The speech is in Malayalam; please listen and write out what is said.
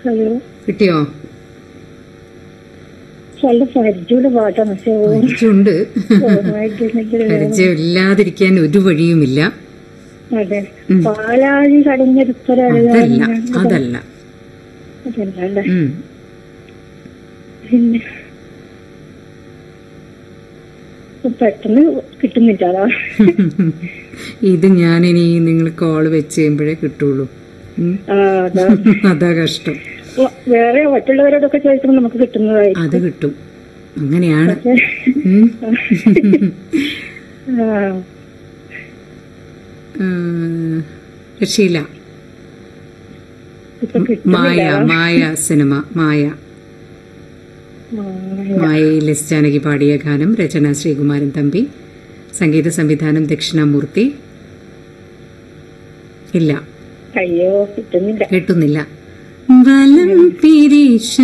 ഹലോ കിട്ടിയോ നല്ല പരിചയമുള്ള പാട്ടാണ് പക്ഷേ പരിചയമുണ്ട് ഓർമ്മയായിട്ടില്ലെങ്കിൽ പരിചയമില്ലാതിരിക്കാൻ ഒരു വഴിയുമില്ല അതെ പാലാഴി കടഞ്ഞെടുത്തൊരാള് അതല്ല അതല്ല അതല്ല ഉം. പിന്നെ പെട്ടെന്ന് കിട്ടുന്നില്ല അതാ ഇത് ഞാനിനി നിങ്ങൾ കോൾ വെച്ച് കഴിയുമ്പോഴേ കിട്ടുള്ളൂ ഉം. ആ, അതാ അതാ കഷ്ടം ഓ, വേറെ മറ്റുള്ളവരോടൊക്കെ ചോദിക്കുമ്പോൾ നമുക്ക് കിട്ടുന്നതായിരിക്കും അത് കിട്ടും അങ്ങനെയാണ് ഉം. ആ, ഉം. രക്ഷയില്ല ഇപ്പൊ മായ കിട്ടുന്നില്ല മായ സിനിമ മായ ആ, മായയിൽ എസ് ജാനകി പാടിയ ഗാനം രചന ശ്രീകുമാരൻ തമ്പി സംഗീത സംവിധാനം ദക്ഷിണാമൂർത്തി ഇല്ല അയ്യോ കിട്ടുന്നില്ല കേട്ടുന്നില്ല വലം പിരീഷ